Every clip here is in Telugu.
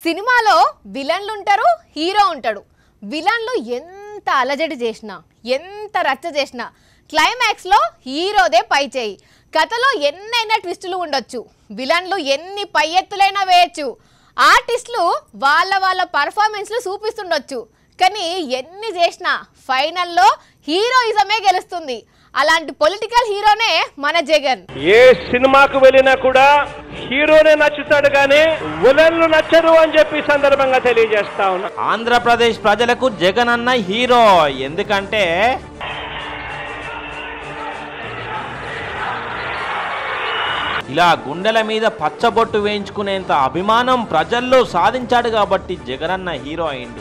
సినిమాలో విలన్లు ఉంటారు హీరో ఉంటాడు విలన్లు ఎంత అలజడి చేసినా ఎంత రచ్చ చేసినా క్లైమాక్స్లో హీరోదే పై చేయి కథలో ఎన్నైనా ట్విస్టులు ఉండొచ్చు విలన్లు ఎన్ని పై ఎత్తులైనా వేయచ్చు ఆర్టిస్టులు వాళ్ళ వాళ్ళ పర్ఫార్మెన్స్లు చూపిస్తుండొచ్చు కానీ ఎన్ని చేసినా ఫైనల్లో హీరోయిజమే గెలుస్తుంది అలాంటి పొలిటికల్ హీరోనే మన జగన్ ఏ సినిమాకు వెళ్ళినా కూడా హీరోనే నచ్చుతాడు కానీ విలన్లు నచ్చరు అని చెప్పి ఈ సందర్భంగా తెలియజేస్తా ఉన్నా ఆంధ్రప్రదేశ్ ప్రజలకు జగన్ అన్న హీరో ఎందుకంటే ఇలా గుండెల మీద పచ్చబొట్టు వేయించుకునేంత అభిమానం ప్రజల్లో సాధించాడు కాబట్టి జగనన్న హీరో అయిండు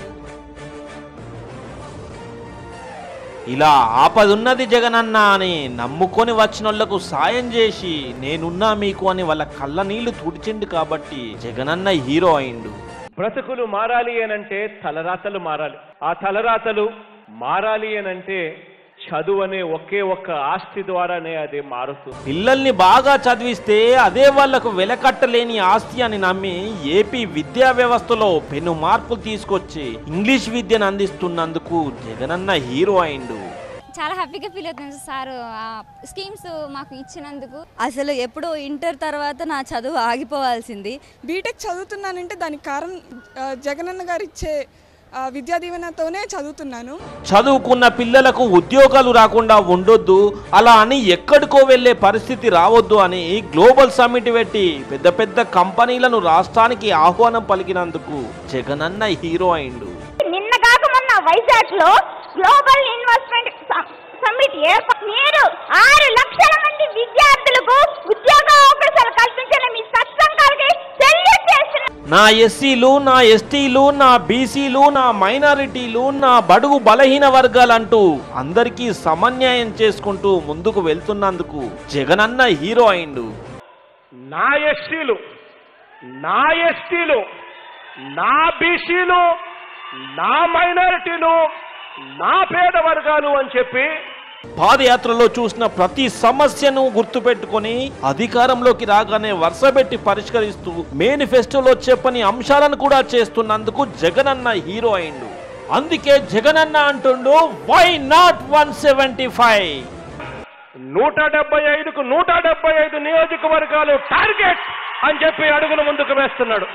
ఇలా ఆపదున్నది జగనన్న అని నమ్ముకొని వచ్చినోళ్లకు సాయం చేసి నేనున్నా మీకు అని వాళ్ళ కళ్ళ నీళ్లు తుడిచిండు కాబట్టి జగనన్న హీరో అయిండు బ్రతుకులు మారాలి అనంటే తలరాతలు మారాలి ఆ తలరాతలు మారాలి అనంటే చదువు అనే ఒకే ఒక్క ఆస్తి ద్వారానే అది మారుతుంది పిల్లల్ని బాగా చదివిస్తే అదే వాళ్లకు వెలకట్టలేని ఆస్తి అని నమ్మి ఏపీ విద్యా వ్యవస్థలో పెను మార్పులు తీసుకొచ్చి ఇంగ్లీష్ విద్యను అందిస్తున్నందుకు జగనన్న హీరో అయిండు చాలా హ్యాపీగా ఫీల్ అవుతుంది సార్ ఆ స్కీమ్స్ మాకు ఇచ్చినందుకు అసలు ఎప్పుడో ఇంటర్ తర్వాత నా చదువు ఆగిపోవాల్సింది బీటెక్ చదువుతున్నానంటే దానికి కారణం ఆ, జగనన్న గారు ఇచ్చే ఆ, విద్యా దీవెనతోనే చదువుతున్నాను చదువుకున్న పిల్లలకు ఉద్యోగాలు రాకుండా ఉండొద్దు అలా అని ఎక్కడికో వెళ్ళే పరిస్థితి రావద్దు అని గ్లోబల్ సమ్మిట్ పెట్టి పెద్ద పెద్ద కంపెనీలను రాష్ట్రానికి ఆహ్వానం పలికినందుకు జగనన్న హీరో అయిండు నిన్న కాక మొన్న వైజాగ్ లో గ్లోబల్ ఇన్వెస్ట్మెంట్ స- సమ్మిట్ ఏర్పా మీరు ఆరు లక్షల మంది విద్యార్థులకు ఉద్యోగ అవకాశాలు కల్పించిన మీ సత్సంగాలకి సెల్యూట్ చేస్తున్నా నా ఎస్సీలు నా ఎస్టీలు నా బీసీలు నా మైనారిటీలు నా బడుగు బలహీన వర్గాలంటూ అందరికీ సమన్యాయం చేసుకుంటూ ముందుకు వెళ్తున్నందుకు జగనన్న హీరో అయిండు నా ఎస్టీలు నా ఎస్టీలు నా బీసీలు నా మైనారిటీలు నా పేద వర్గాలు అని చెప్పి పాదయాత్రలో చూసిన ప్రతి సమస్యను గుర్తుపెట్టుకొని అధికారంలోకి రాగానే వరుసపెట్టి పరిష్కరిస్తూ మేనిఫెస్టోలో చెప్పని అంశాలను కూడా చేస్తున్నందుకు జగనన్న హీరో అయిండు అందుకే జగనన్న అంటుండు why not one seventy five నూట డెబ్బై ఐదుకు నూట డెబ్బై ఐదు నియోజకవర్గాలు టార్గెట్ అని చెప్పి అడుగులు ముందుకు వేస్తున్నాడు